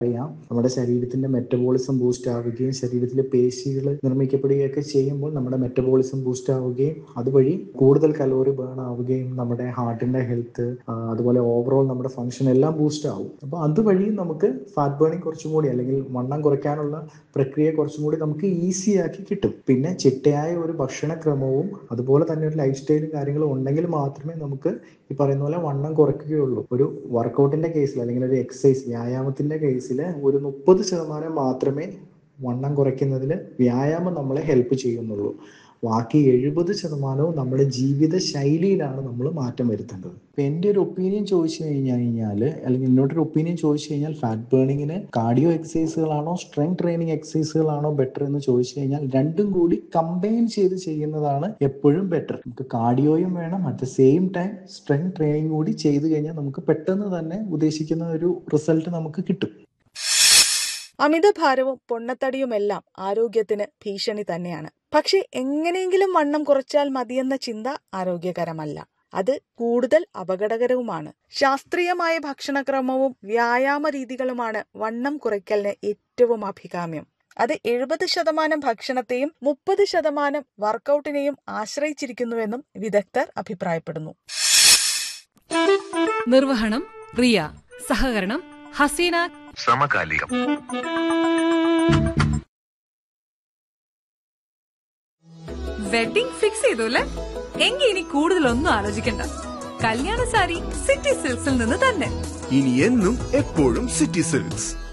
അറിയാം നമ്മുടെ ശരീരത്തിന്റെ മെറ്റബോളിസം ബൂസ്റ്റ് ആവുകയും ശരീരത്തിലെ പേശികൾ നിർമ്മിക്കപ്പെടുകയൊക്കെ ചെയ്യുമ്പോൾ നമ്മുടെ മെറ്റബോളിസം ബൂസ്റ്റ് ആവുകയും അതുവഴി കൂടുതൽ കലോറി ബേൺ ആവുകയും നമ്മുടെ ഹാർട്ടിന്റെ ഹെൽത്ത് അതുപോലെ ഓവറോൾ നമ്മുടെ ഫംഗ്ഷൻ എല്ലാം ബൂസ്റ്റ് ആവും അപ്പോൾ അതുവഴി നമുക്ക് ഫാറ്റ് ബേണിംഗ് കുറച്ചും കൂടി അല്ലെങ്കിൽ വണ്ണം കുറയ്ക്കാനുള്ള പ്രക്രിയ കുറച്ചും കൂടി നമുക്ക് ഈസി ആക്കി കിട്ടും പിന്നെ ചിട്ടയായ ഒരു ഭക്ഷണക്രമവും അതുപോലെ തന്നെ ഒരു ലൈഫ് സ്റ്റൈലും കാര്യങ്ങളും ഉണ്ടെങ്കിൽ മാത്രമേ നമുക്ക് ഈ പറയുന്ന പോലെ വണ്ണം കുറയ്ക്കുകയുള്ളൂ ഒരു വർക്കൗട്ടിന്റെ കേസിൽ അല്ലെങ്കിൽ ഒരു എക്സസൈസ് വ്യായാമത്തിന്റെ കേസിൽ ഒരു മുപ്പത് ശതമാനം മാത്രമേ വണ്ണം കുറയ്ക്കുന്നതിൽ വ്യായാമം നമ്മളെ ഹെൽപ്പ് ചെയ്യുന്നുള്ളൂ ബാക്കി എഴുപത് ശതമാനവും നമ്മുടെ ജീവിത ശൈലിയിലാണ് നമ്മൾ മാറ്റം വരുത്തേണ്ടത് ഇപ്പൊ എൻ്റെ ഒരു ഒപ്പീനിയൻ ചോദിച്ചു കഴിഞ്ഞു കഴിഞ്ഞാൽ അല്ലെങ്കിൽ എന്നോടൊരു ഒപ്പീനിയൻ ചോദിച്ചു കഴിഞ്ഞാൽ ഫാറ്റ് ബേണിങ്ങിന് കാർഡിയോ എക്സസൈസുകളാണോ സ്ട്രെങ്ത് ട്രെയിനിങ് എക്സസൈസുകളാണോ ബെറ്റർ എന്ന് ചോദിച്ചു കഴിഞ്ഞാൽ രണ്ടും കൂടി കമ്പൈൻ ചെയ്ത് ചെയ്യുന്നതാണ് എപ്പോഴും ബെറ്റർ നമുക്ക് കാർഡിയോയും വേണം at the same time strength training കൂടി ചെയ്തു കഴിഞ്ഞാൽ നമുക്ക് പെട്ടെന്ന് തന്നെ ഉദ്ദേശിക്കുന്ന ഒരു റിസൾട്ട് നമുക്ക് കിട്ടും അമിതഭാരവും പൊണ്ണത്തടിയുമെല്ലാം ആരോഗ്യത്തിന് ഭീഷണി തന്നെയാണ് പക്ഷെ എങ്ങനെയെങ്കിലും വണ്ണം കുറച്ചാൽ മതിയെന്ന ചിന്ത ആരോഗ്യകരമല്ല അത് കൂടുതൽ അപകടകരവുമാണ് ശാസ്ത്രീയമായ ഭക്ഷണക്രമവും വ്യായാമ രീതികളുമാണ് വണ്ണം കുറയ്ക്കലിന് ഏറ്റവും അഭികാമ്യം അത് എഴുപത് ശതമാനം ഭക്ഷണത്തെയും മുപ്പത് ശതമാനം വർക്കൗട്ടിനെയും ആശ്രയിച്ചിരിക്കുന്നുവെന്നും വിദഗ്ധർ അഭിപ്രായപ്പെടുന്നു നിർവഹണം റിയ സഹകരണം ഹസീന സമകാലികം വെഡിംഗ് ഫിക്സ് ചെയ്തു അല്ലേ എങ്കിൽ ഇനി കൂടുതലൊന്നും ആലോചിക്കണ്ട കല്യാണ സാരി സിറ്റി സിൽക്സിൽ നിന്ന് തന്നെ ഇനി എന്നും എപ്പോഴും സിറ്റി സിൽക്സ്